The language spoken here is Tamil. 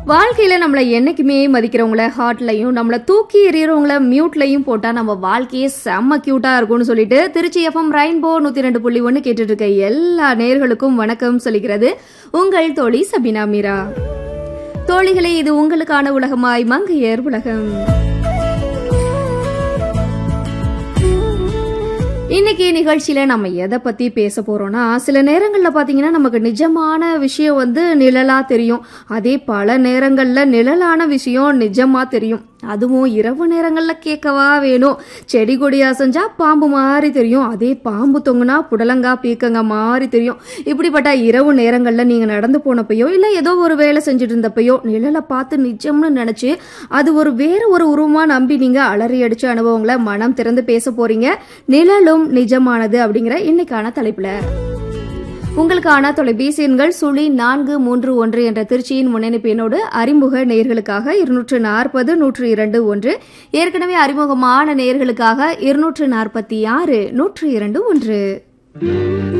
வாழ்க்கையில நம்மள என்னைக்குமே மதிக்கிறவங்கள ஹார்ட்லயும் நம்மள தூக்கி எறியறவங்கள மியூட்லயும் போட்டா நம்ம வாழ்க்கையே செம்ம கியூட்டா இருக்கும்னு சொல்லிட்டு திருச்சி எஃப்எம் ரெயின்போ நூத்தி ரெண்டு புள்ளி ஒன்னு கேட்டுட்டு இருக்க எல்லா நேர்களுக்கும் வணக்கம் சொல்லிக்கிறது உங்கள் தோழி சபினா மீரா தோழிகளே இது உங்களுக்கான உலகமாய் மங்கையர் உலகம் இன்னைக்கு நிகழ்ச்சியில நம்ம எதை பத்தி பேச போறோம்னா சில நேரங்கள்ல பாத்தீங்கன்னா நமக்கு நிஜமான விஷயம் வந்து நிழலா தெரியும் அதே பல நேரங்கள்ல நிழலான விஷயம் நிஜமா தெரியும் அதுவும் இரவு நேரங்கள்ல கேட்கவா வேணும் செடி கொடி அசைஞ்சா பாம்பு மாதிரி தெரியும் அதே பாம்பு தொங்குனா புடலங்கா பீக்கங்க மாதிரி தெரியும் இப்படிப்பட்ட இரவு நேரங்கள்ல நீங்க நடந்து போனப்பையோ இல்ல ஏதோ ஒரு வேலை செஞ்சுட்டு இருந்தப்பையோ நிழலை பார்த்து நிஜம்னு நினைச்சு அது ஒரு வேற ஒரு உருவமா நம்பி நீங்க அலறி அடிச்ச அனுபவங்களை மனம் திறந்து பேச போறீங்க நிழலும் நிஜமானது அப்படிங்கிற இன்னைக்கான தலைப்புல உங்களுக்கான தொலைபேசி எண்கள் சுழி நான்கு மூன்று ஒன்று என்ற திருச்சியின் முன்னணிப்பு எண்ணோடு அறிமுக நேயர்களுக்காக இருநூற்று நாற்பது நூற்று இரண்டு ஒன்று ஏற்கனவே அறிமுகமான நேயர்களுக்காக இருநூற்று நாற்பத்தி ஆறு நூற்று இரண்டு ஒன்று